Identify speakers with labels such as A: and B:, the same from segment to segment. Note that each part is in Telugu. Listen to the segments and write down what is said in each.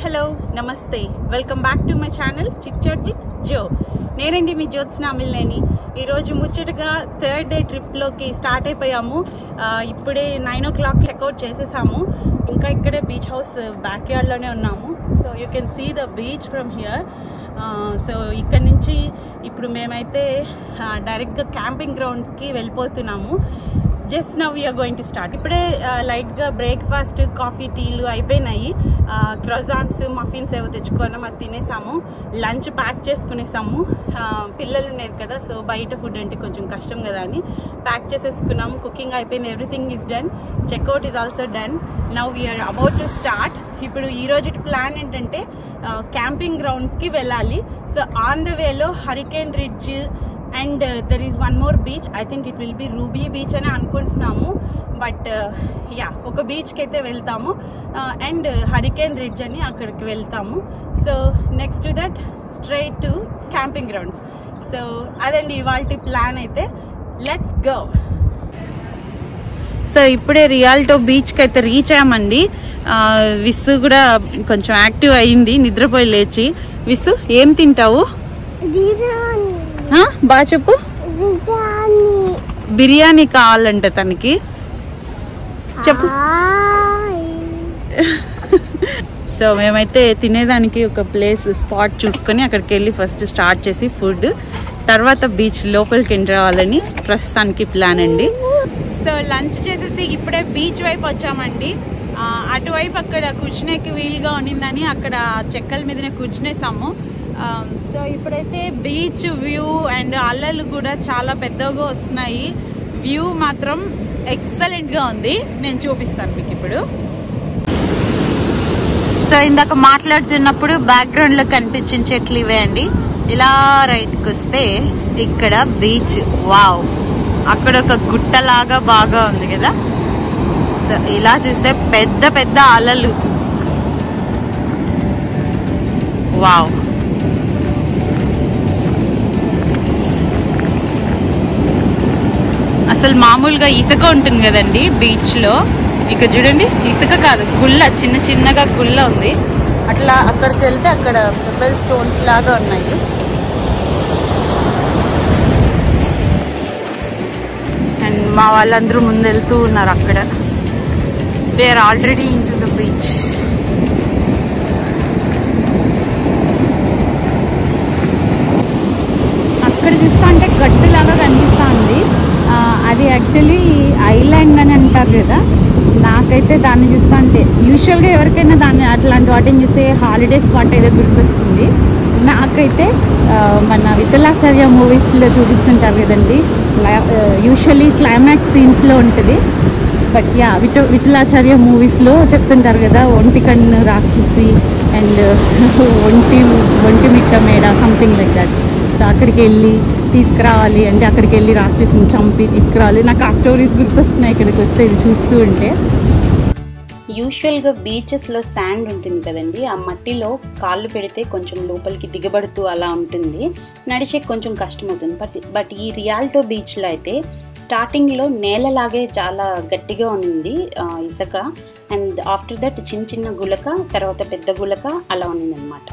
A: హలో నమస్తే welcome back to my channel chitchat with Jo నేనండి మీ జ్యోత్స్న అమిల్నేని ఈరోజు ముచ్చటగా థర్డ్ డే ట్రిప్లోకి స్టార్ట్ అయిపోయాము ఆ, ఇప్పుడే నైన్ ఓ క్లాక్ చెక్అవుట్ చేసేసాము ఇంకా ఇక్కడే బీచ్ హౌస్ బ్యాక్ యార్డ్లోనే ఉన్నాము so you can see the beach from here so ఇక్కడ నుంచి ఇప్పుడు మేమైతే డైరెక్ట్గా క్యాంపింగ్ గ్రౌండ్కి వెళ్ళిపోతున్నాము just now you're going to start ఇప్పుడే లైట్గా బ్రేక్ఫాస్ట్ కాఫీ టీలు అయిపోయినాయి క్రొజాంట్స్ మఫిన్స్ ఏవో తెచ్చుకున్నాం అది తినేసాము లంచ్ ప్యాక్ చేసుకునేసాము ఆ, పిల్లలు ఉన్నారు కదా సో బయట ఫుడ్ అంటే కొంచెం కష్టం కదా అని ప్యాక్ చేసేసుకున్నాము కుకింగ్ అయిపోయింది everything is done checkout is also done now we're about to start ఇప్పుడు ఈ రోజు ప్లాన్ ఏంటంటే క్యాంపింగ్ గ్రౌండ్స్కి వెళ్ళాలి సో ఆన్ ద వేలో Hurricane Ridge and there is one more beach I think it will be Ruby Beach అని అనుకుంటున్నాము బట్ యా ఒక బీచ్కి అయితే వెళ్తాము అండ్ హరికేన్ రిడ్జ్ అని అక్కడికి వెళ్తాము so next that straight to camping grounds so అదండి ఇవాళ ప్లాన్ అయితే లెట్స్ గో సో ఇప్పుడే రియాల్టో బీచ్కి అయితే రీచ్ అయ్యామండి ఆ, విస్సు కూడా కొంచెం యాక్టివ్ అయింది నిద్రపోయి లేచి విస్సు ఏం తింటావు
B: బిర్యానీ
A: ఆ, బాగా చెప్పు
B: బిర్యానీ
A: బిర్యానీ కావాలంట తనకి చెప్పు
B: హాయ్
A: సో మేమైతే తినేదానికి ఒక ప్లేస్ స్పాట్ చూసుకొని అక్కడికి వెళ్ళి ఫస్ట్ స్టార్ట్ చేసి ఫుడ్ తర్వాత బీచ్ లోపలికి ఎంటర్ అవ్వాలని ప్రస్తుతానికి ప్లాన్ అండి సో లంచ్ చేసేసి ఇప్పుడే బీచ్ వైపు వచ్చామండి ఆ, అటువైపు అక్కడ కూర్చునేకి వీలుగా ఉన్నిందని అక్కడ చెక్కల మీదనే కూర్చునేసాము ఆ, సో ఇప్పుడైతే బీచ్ వ్యూ అండ్ అల్లలు కూడా చాలా పెద్దగా వస్తున్నాయి వ్యూ మాత్రం ఎక్సలెంట్గా ఉంది నేను చూపిస్తాను మీకు ఇప్పుడు సో ఇందాక మాట్లాడుతున్నప్పుడు బ్యాక్గ్రౌండ్ లో కనిపించిన చెట్లు ఇవే అండి ఇలా రైట్ కి వస్తే ఇక్కడ బీచ్ వావ్ అక్కడ ఒక గుట్టలాగా బాగా ఉంది కదా సో ఇలా చూస్తే పెద్ద పెద్ద అలలు వావ్ అసలు మామూలుగా ఇసుక ఉంటుంది కదండి బీచ్ లో ఇక్కడ చూడండి ఇసుక కాదు గుల్ల చిన్న చిన్నగా గుల్ల ఉంది అట్లా అక్కడికి వెళ్తే అక్కడ పెబల్ స్టోన్స్ లాగా ఉన్నాయి అండ్ మా వాళ్ళందరూ ముందు వెళ్తూ ఉన్నారు అక్కడ they are already into the beach అక్కడ చూస్తా అంటే గట్టులాగా కనిపిస్తా ఉంది ఆ, అది యాక్చువల్లీ ఐలాండ్ అని అంటారు కదా నాకైతే దాన్ని చూస్తా అంటే యూజువల్గా ఎవరికైనా దాన్ని అట్లాంటి వాటిని చూస్తే హాలిడే స్పాట్ ఏదో గుర్తొస్తుంది నాకైతే ఆ, మన విఠలాచార్య మూవీస్లో చూపిస్తుంటారు కదండి యూజువల్లీ క్లైమాక్స్ సీన్స్లో ఉంటుంది బట్ యా విఠ విఠలాచార్య మూవీస్లో చెప్తుంటారు కదా ఒంటి కన్ను రాక్షసి అండ్ ఒంటి ఒంటి మిట్ట మేడ సంథింగ్ లైక్ దట్ సో అక్కడికి వెళ్ళి తీసుకురావాలి అంటే అక్కడికి వెళ్ళి రాక్షసుని చంపి తీసుకురావాలి నాకు ఆ స్టోరీస్ గుర్తొస్తున్నాయి ఇక్కడికి వస్తే ఇది చూస్తూ ఉంటే యూజువల్గా బీచెస్లో శాండ్ ఉంటుంది కదండి ఆ మట్టిలో కాళ్ళు పెడితే కొంచెం లోపలికి దిగబడుతూ అలా ఉంటుంది నడిచే కొంచెం కష్టమవుతుంది బట్ బట్ ఈ రియాల్టో బీచ్లో అయితే స్టార్టింగ్లో నేలలాగే చాలా గట్టిగా ఉంది ఆ, ఇసుక అండ్ ఆఫ్టర్ దట్ చిన్న చిన్న గులక తర్వాత పెద్ద గులక అలా ఉంది అనమాట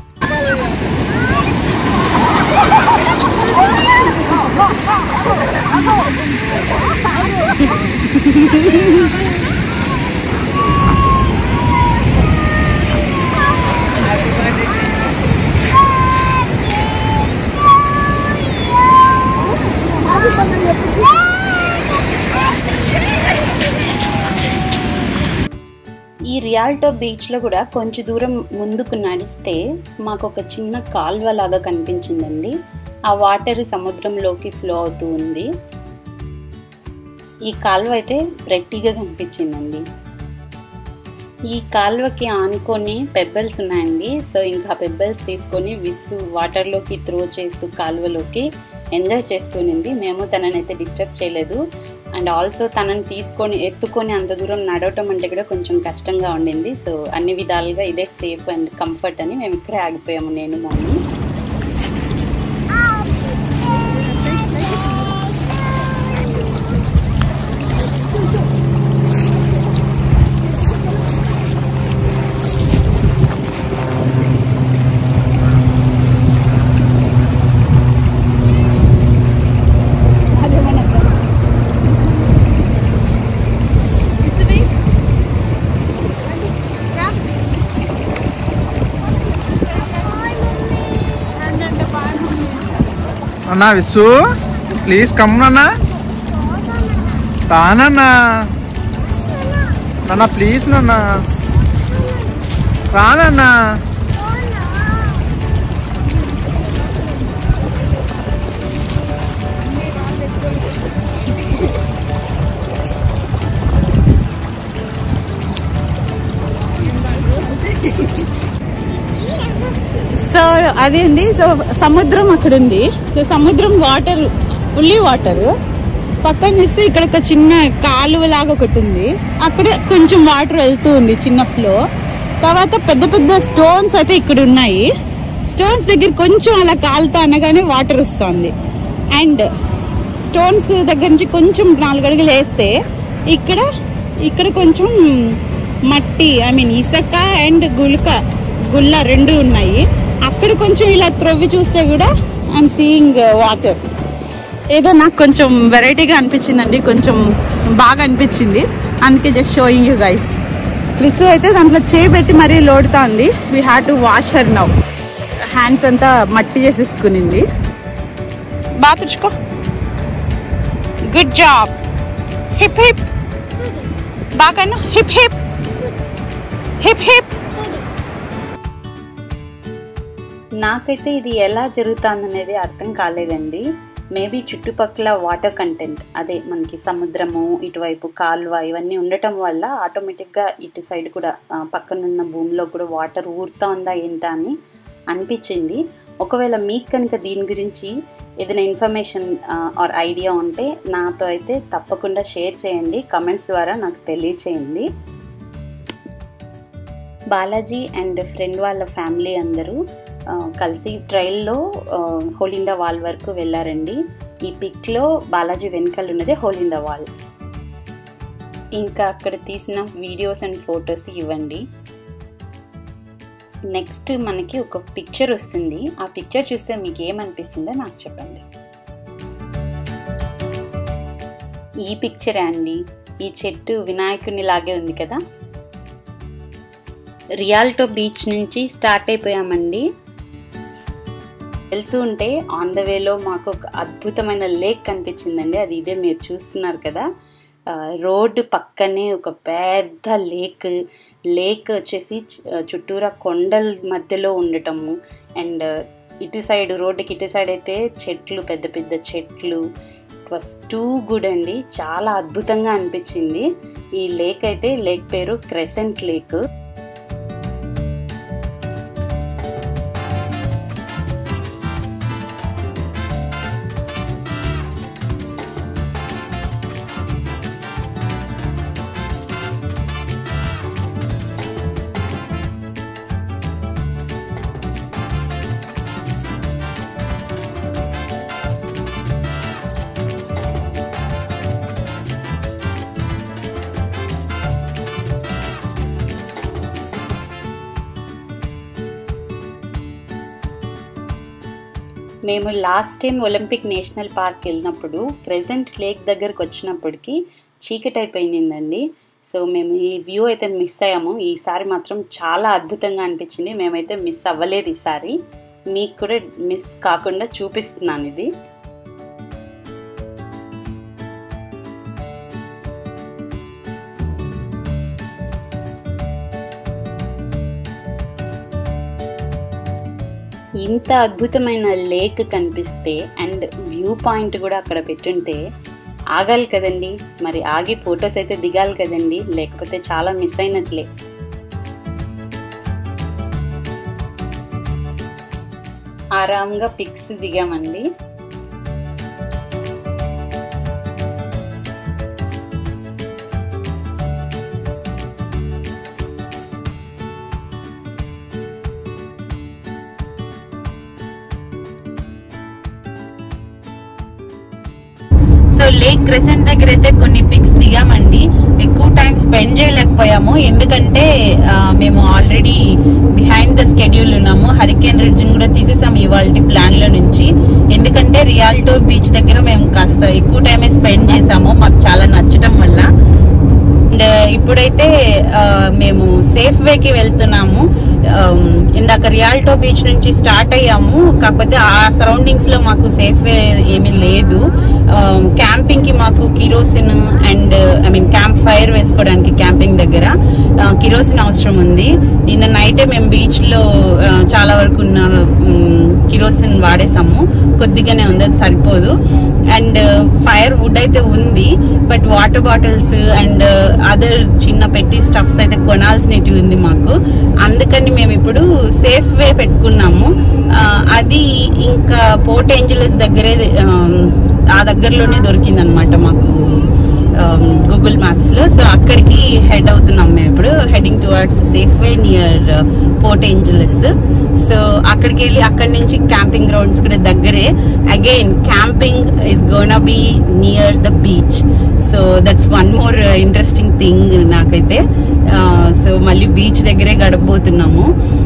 A: ఈ రియాల్టో బీచ్లో కూడా కొంచెం దూరం ముందుకు నడిస్తే మాకు ఒక చిన్న కాల్వ లాగా కనిపించిందండి ఆ వాటర్ సముద్రంలోకి ఫ్లో అవుతూ ఉంది ఈ కాల్వ అయితే ప్రెట్టిగా కనిపించిందండి ఈ కాల్వకి ఆనుకొని పెబ్బల్స్ ఉన్నాయండి సో ఇంకా పెబ్బల్స్ తీసుకొని విస్సు వాటర్లోకి త్రో చేస్తూ కాల్వలోకి ఎంజాయ్ చేస్తూనింది మేము తనని అయితే డిస్టర్బ్ చేయలేదు అండ్ ఆల్సో తనని తీసుకొని ఎత్తుకొని అంత దూరం నడవటం అంటే కూడా కొంచెం కష్టంగా ఉండింది సో అన్ని విధాలుగా ఇదే సేఫ్ అండ్ కంఫర్ట్ అని మేము ఇక్కడే ఆగిపోయాము నేను మమ్మీ
C: అన్నా విస్సు ప్లీజ్ కమ్ నాన్న రానన్నా నాన్న ప్లీజ్ నాన్న రానన్నా
A: సో అదే అండి సో సముద్రం అక్కడ ఉంది సో సముద్రం వాటర్ ఫుల్లీ వాటర్ పక్కన చూస్తే ఇక్కడ ఒక చిన్న కాలువ లాగా ఒకటి ఉంది అక్కడ కొంచెం వాటర్ వెళ్తూ ఉంది చిన్న ఫ్లో తర్వాత పెద్ద పెద్ద స్టోన్స్ అయితే ఇక్కడ ఉన్నాయి స్టోన్స్ దగ్గర కొంచెం అలా కాలుతా అనగానే వాటర్ వస్తుంది అండ్ స్టోన్స్ దగ్గర నుంచి కొంచెం నాలుగు అడుగులు వేస్తే ఇక్కడ ఇక్కడ కొంచెం మట్టి ఐ మీన్ ఇసక అండ్ గులక గుల్ల రెండు ఉన్నాయి అక్కడ కొంచెం ఇలా త్రవ్వి చూస్తే కూడా ఐఎమ్ సీయింగ్ వాటర్ ఏదో నాకు కొంచెం వెరైటీగా అనిపించిందండి కొంచెం బాగా అనిపించింది అందుకే just showing you guys Visu అయితే దాంట్లో చేపెట్టి మరీ లోడుతా ఉంది we have to wash her now hands అంతా మట్టి చేసేసుకునింది బాగా తుడుచుకో గుడ్ జాబ్ హిప్ హిప్ బాగా హిప్ హిప్ హిప్ హిప్
D: నాకైతే ఇది ఎలా జరుగుతుంది అనేది అర్థం కాలేదండి మేబీ చుట్టుపక్కల వాటర్ కంటెంట్ అదే మనకి సముద్రము ఇటువైపు కాలువ ఇవన్నీ ఉండటం వల్ల ఆటోమేటిక్గా ఇటు సైడ్ కూడా ఆ, పక్కనున్న భూమిలో కూడా వాటర్ ఊరుతా ఉందా ఏంటా అని అనిపించింది ఒకవేళ మీకు కనుక దీని గురించి ఏదైనా ఇన్ఫర్మేషన్ ఆర్ ఐడియా ఉంటే నాతో అయితే తప్పకుండా షేర్ చేయండి కమెంట్స్ ద్వారా నాకు తెలియచేయండి బాలాజీ అండ్ ఫ్రెండ్ వాళ్ళ ఫ్యామిలీ అందరూ ఆ, కలిసి ట్రైల్లో హోలింద వాల్ వరకు వెళ్ళారండి ఈ పిక్లో బాలాజీ వెనకాల ఉన్నదే హోలింద వాల్ ఇంకా అక్కడ తీసిన వీడియోస్ అండ్ ఫొటోస్ ఇవ్వండి నెక్స్ట్ మనకి ఒక పిక్చర్ వస్తుంది ఆ పిక్చర్ చూస్తే మీకు ఏమనిపిస్తుందో నాకు చెప్పండి ఈ పిక్చరే అండి ఈ చెట్టు వినాయకుని లాగే ఉంది కదా రియాల్టో బీచ్ నుంచి స్టార్ట్ అయిపోయామండి వెళ్తూ ఉంటే ఆన్ ద వేలో మాకు ఒక అద్భుతమైన లేక్ కనిపించిందండి అది ఇదే మీరు చూస్తున్నారు కదా ఆ, రోడ్డు పక్కనే ఒక పెద్ద లేక్ లేక్ వచ్చేసి చ- చుట్టూరా కొండల మధ్యలో ఉండటము అండ్ ఇటు సైడ్ రోడ్డుకి ఇటు సైడ్ అయితే చెట్లు పెద్ద పెద్ద చెట్లు ఇట్ వాస్ టూ గుడ్ అండి చాలా అద్భుతంగా అనిపించింది ఈ లేక్ అయితే లేక్ పేరు క్రెసెంట్ లేక్ మేము last time Olympic National Park వెళ్ళినప్పుడు క్రెజెంట్ లేక్ దగ్గరకు వచ్చినప్పటికి చీకటి అయిపోయిందండి సో మేము ఈ వ్యూ అయితే మిస్ అయ్యాము ఈసారి మాత్రం చాలా అద్భుతంగా అనిపించింది మేమైతే మిస్ అవ్వలేదు ఈసారి మీకు కూడా మిస్ కాకుండా చూపిస్తున్నాను ఇది ఇంత అద్భుతమైన లేక్ కనిపిస్తే అండ్ వ్యూ పాయింట్ కూడా అక్కడ పెట్టుంటే ఆగాలి కదండి మరి ఆగి ఫొటోస్ అయితే దిగాలి కదండి లేకపోతే చాలా మిస్ అయినట్లే ఆరాంగా పిక్స్ దిగామండి
A: సో లేక్ క్రెసెంట్ దగ్గర అయితే కొన్ని పిక్స్ దిగామండి ఎక్కువ టైం స్పెండ్ చేయలేకపోయాము ఎందుకంటే ఆ, మేము ఆల్రెడీ బిహైండ్ ద స్కెడ్యూల్ ఉన్నాము హరికేన్ రిడ్జ్ కూడా తీసేసాము ఇవాళ ప్లాన్ లో నుంచి ఎందుకంటే రియాల్టో బీచ్ దగ్గర మేము కాస్త ఎక్కువ టైమే స్పెండ్ చేసాము మాకు చాలా నచ్చటం వల్ల అండ్ ఇప్పుడైతే ఆ, మేము సేఫ్ వేకి వెళ్తున్నాము ఆమ్, ఇందాక రియాల్టో బీచ్ నుంచి స్టార్ట్ అయ్యాము కాకపోతే ఆ సరౌండింగ్స్ లో మాకు సేఫ్ వే ఏమీ లేదు క్యాంపింగ్ కి మాకు kerosene and I mean campfire వేసుకోవడానికి క్యాంపింగ్ దగ్గర కిరోసిన్ అవసరం ఉంది నిన్న నైటే మేము బీచ్ లో ఆ, చాలా వరకు ఉన్న కిరోసిన్ వాడేసాము కొద్దిగానే ఉంది అది సరిపోదు అండ్ ఫైర్ వుడ్ అయితే ఉంది but water bottles and other చిన్న పెట్టి స్టఫ్స్ అయితే కొనాల్సినవి ఉంది మాకు అందుకని మేము ఇప్పుడు సేఫ్ వే పెట్టుకున్నాము ఆ, అది ఇంకా పోర్ట్ ఏంజలస్ దగ్గరే ఆ, ఆ దగ్గరలోనే దొరికింది అనమాట మాకు గూగుల్ మ్యాప్స్ లో సో అక్కడికి హెడ్ అవుతున్నాం మేము ఇప్పుడు heading towards Safeway near Port Angeles so అక్కడికి వెళ్ళి అక్కడి నుంచి క్యాంపింగ్ గ్రౌండ్స్ కూడా దగ్గరే again camping is gonna be near the beach so that's one more interesting thing నాకైతే సో మళ్ళీ బీచ్ దగ్గరే గడపబోతున్నాము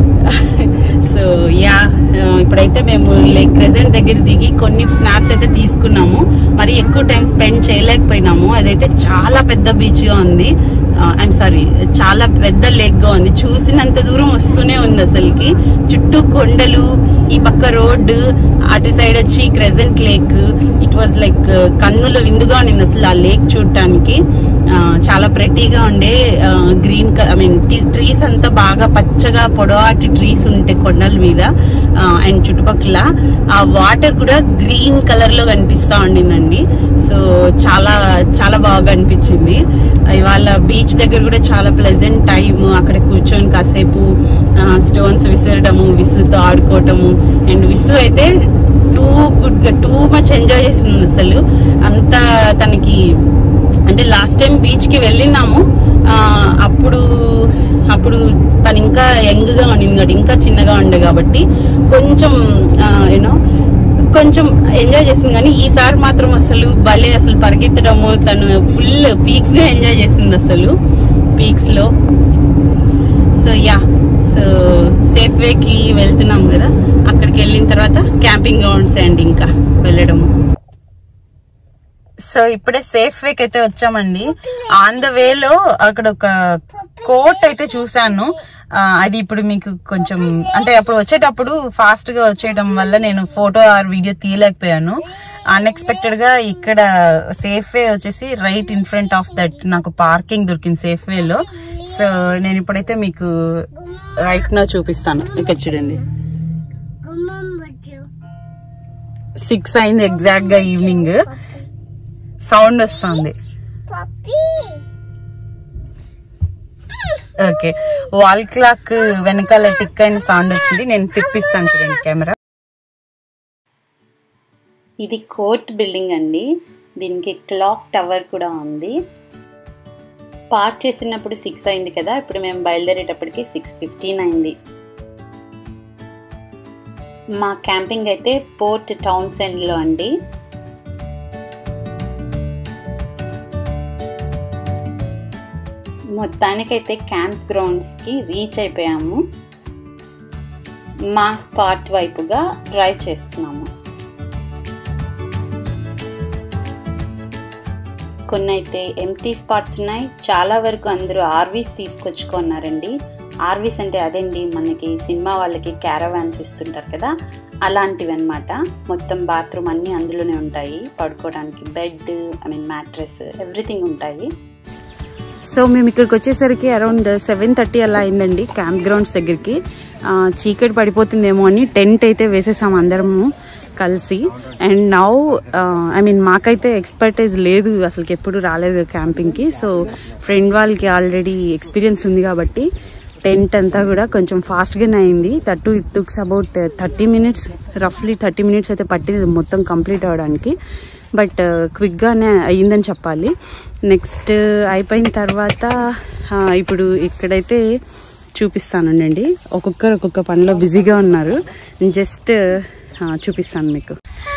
A: సో యా ఇప్పుడైతే మేము లేక్ క్రెజెంట్ దగ్గర దిగి కొన్ని స్నాప్స్ అయితే తీసుకున్నాము మరి ఎక్కువ టైం స్పెండ్ చేయలేకపోయినాము అదైతే చాలా పెద్ద బీచ్ గా ఉంది ఐఎమ్ సారీ చాలా పెద్ద లేక్ గా ఉంది చూసినంత దూరం వస్తూనే ఉంది అసలుకి చుట్టూ కొండలు ఈ పక్క రోడ్డు అటు సైడ్ వచ్చి Crescent Lake it was like కన్నుల విందుగా ఉంది అసలు ఆ లేక్ చూడటానికి ఆ, చాలా ప్రెటీగా ఉండే గ్రీన్ ఐ మీన్ ట్రీస్ అంతా బాగా పచ్చగా పొడవాటి ట్రీస్ ఉంటాయి కొండల మీద అండ్ చుట్టుపక్కల ఆ వాటర్ కూడా గ్రీన్ కలర్ లో కనిపిస్తా ఉండిందండి సో చాలా చాలా బాగా అనిపించింది ఇవాళ బీచ్ దగ్గర కూడా చాలా ప్లెజెంట్ టైం అక్కడ కూర్చొని కాసేపు స్టోన్స్ విసరడము విసుతో ఆడుకోవటము అండ్ విసు అయితే టూ గుడ్ గా టూ మచ్ ఎంజాయ్ చేసింది అసలు అంతా తనకి అంటే లాస్ట్ టైం బీచ్ కి వెళ్ళినాము ఆ, అప్పుడు అప్పుడు తను ఇంకా యంగ్ గా ఉండింది కాబట్టి ఇంకా చిన్నగా ఉండే కాబట్టి కొంచెం యూనో కొంచెం ఎంజాయ్ చేసింది కానీ ఈసారి మాత్రం అసలు భలే అసలు పరిగెత్తడము తను ఫుల్ పీక్స్ గా ఎంజాయ్ చేసింది అసలు పీక్స్ లో సో యా సో సేఫ్ వేకి వెళ్తున్నాం కదా అక్కడికి వెళ్ళిన తర్వాత క్యాంపింగ్ గ్రౌండ్స్ అండ్ ఇంకా వెళ్ళడము సో ఇప్పుడే సేఫ్ వేకి అయితే వచ్చామండి ఆన్ ద వేలో అక్కడ ఒక కోట్ అయితే చూసాను ఆ, అది ఇప్పుడు మీకు కొంచెం అంటే అప్పుడు వచ్చేటప్పుడు ఫాస్ట్ గా వచ్చేయడం వల్ల నేను ఫోటో ఆర్ వీడియో తీయలేకపోయాను అన్ఎక్స్పెక్టెడ్ గా ఇక్కడ సేఫ్ వే వచ్చేసి right in front of that నాకు పార్కింగ్ దొరికింది సేఫ్ వేలో సో నేను ఇప్పుడైతే మీకు రైట్ నా చూపిస్తాను ఇక్కడ చూడండి
B: గుమ్మం వచ్చు
A: సిక్స్ అయింది ఎగ్జాక్ట్ గా ఈవినింగ్ సౌండ్ వస్తుంది
B: పప్పి
A: ఓకే వాల్ క్లాక్ వెనకాల టిక్ అయిన సౌండ్ వచ్చింది నేను తిప్పిస్తాను చూడండి కెమెరా
D: ఇది కోర్ట్ బిల్డింగ్ అండి దీనికి క్లాక్ టవర్ కూడా ఉంది పార్క్ చేసినప్పుడు సిక్స్ అయింది కదా ఇప్పుడు మేము బయలుదేరేటప్పటికి సిక్స్ ఫిఫ్టీన్ అయింది మా క్యాంపింగ్ అయితే పోర్ట్ టౌన్ సెండ్లో అండి మొత్తానికైతే క్యాంప్ గ్రౌండ్స్కి రీచ్ అయిపోయాము మా స్పాట్ వైపుగా డ్రైవ్ చేస్తున్నాము కొన్ని అయితే ఎంటీ స్పాట్స్ ఉన్నాయి చాలా వరకు అందరూ ఆర్వీస్ తీసుకొచ్చుకున్నారండి ఆర్వీస్ అంటే అదేంటి మనకి సినిమా వాళ్ళకి క్యారవాన్స్ ఇస్తుంటారు కదా అలాంటివి అనమాట మొత్తం బాత్రూమ్ అన్నీ అందులోనే ఉంటాయి పడుకోవడానికి bed I mean mattress everything ఉంటాయి
A: సో మేము ఇక్కడికి వచ్చేసరికి అరౌండ్ సెవెన్ థర్టీ అలా అయిందండి క్యాంప్ గ్రౌండ్స్ దగ్గరికి ఆ, చీకటి పడిపోతుందేమో అని టెంట్ అయితే వేసేసాం అందరము కలిసి అండ్ నౌ ఐ మీన్ మాకైతే ఎక్స్పర్టైజ్ లేదు అసలుకి ఎప్పుడు రాలేదు క్యాంపింగ్కి సో ఫ్రెండ్ వాళ్ళకి ఆల్రెడీ ఎక్స్పీరియన్స్ ఉంది కాబట్టి టెంట్ అంతా కూడా కొంచెం ఫాస్ట్గానే అయింది thirty it tooks about thirty minutes రఫ్లీ థర్టీ మినిట్స్ అయితే పట్టింది మొత్తం కంప్లీట్ అవ్వడానికి బట్ క్విక్గానే అయ్యిందని చెప్పాలి నెక్స్ట్ అయిపోయిన తర్వాత ఆ, ఇప్పుడు ఇక్కడైతే చూపిస్తానండి ఒక్కొక్కరు ఒక్కొక్క పనిలో బిజీగా ఉన్నారు జస్ట్ చూపిస్తాను మీకు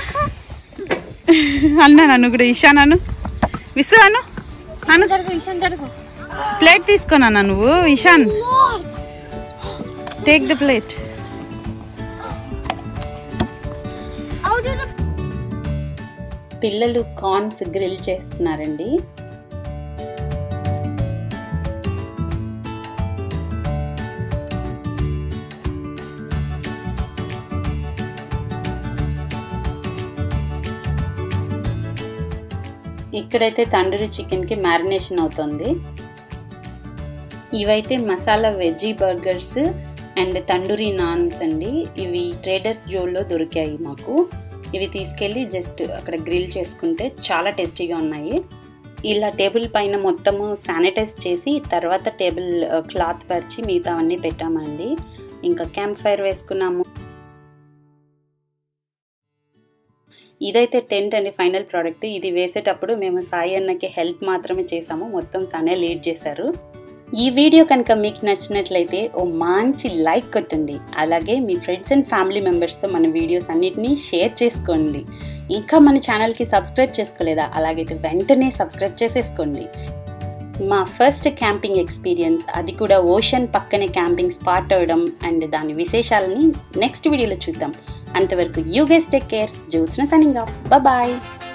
A: అన్నా నన్ను కూడా ఇషా నన్ను విసు అను అను
B: జరుగు ఇషాన్ జరుగు
A: ప్లేట్ తీసుకున్నా నువ్వు ఇషాన్ టేక్ ద ప్లేట్
D: పిల్లలు కార్న్స్ గ్రిల్ చేస్తున్నారండి ఇక్కడైతే తండూరి చికెన్కి మ్యారినేషన్ అవుతుంది ఇవైతే masala veggie burgers and tandoori naans అండి ఇవి ట్రేడర్స్ జోల్లో దొరికాయి మాకు ఇవి తీసుకెళ్ళి జస్ట్ అక్కడ గ్రిల్ చేసుకుంటే చాలా టేస్టీగా ఉన్నాయి ఇలా టేబుల్ పైన మొత్తము శానిటైజ్ చేసి తర్వాత టేబుల్ క్లాత్ పరిచి మిగతా అన్నీ పెట్టామండి ఇంకా క్యాంప్ ఫైర్ వేసుకున్నాము ఇదైతే టెంట్ అండి ఫైనల్ ప్రోడక్ట్ ఇది వేసేటప్పుడు మేము సాయి అన్నకి హెల్ప్ మాత్రమే చేసాము మొత్తం తనే లీడ్ చేశారు ఈ వీడియో కనుక మీకు నచ్చినట్లయితే ఓ మంచి లైక్ కొట్టండి అలాగే మీ ఫ్రెండ్స్ అండ్ ఫ్యామిలీ మెంబర్స్తో మన వీడియోస్ అన్నిటినీ షేర్ చేసుకోండి ఇంకా మన ఛానల్కి సబ్స్క్రైబ్ చేసుకోలేదా అలాగైతే వెంటనే సబ్స్క్రైబ్ చేసేసుకోండి మా ఫస్ట్ క్యాంపింగ్ ఎక్స్పీరియన్స్ అది కూడా ఓషన్ పక్కనే క్యాంపింగ్ స్పాట్ అవ్వడం అండ్ దాని విశేషాలని నెక్స్ట్ వీడియోలో చూద్దాం అంతవరకు you guess take care Jyotsna signing off bye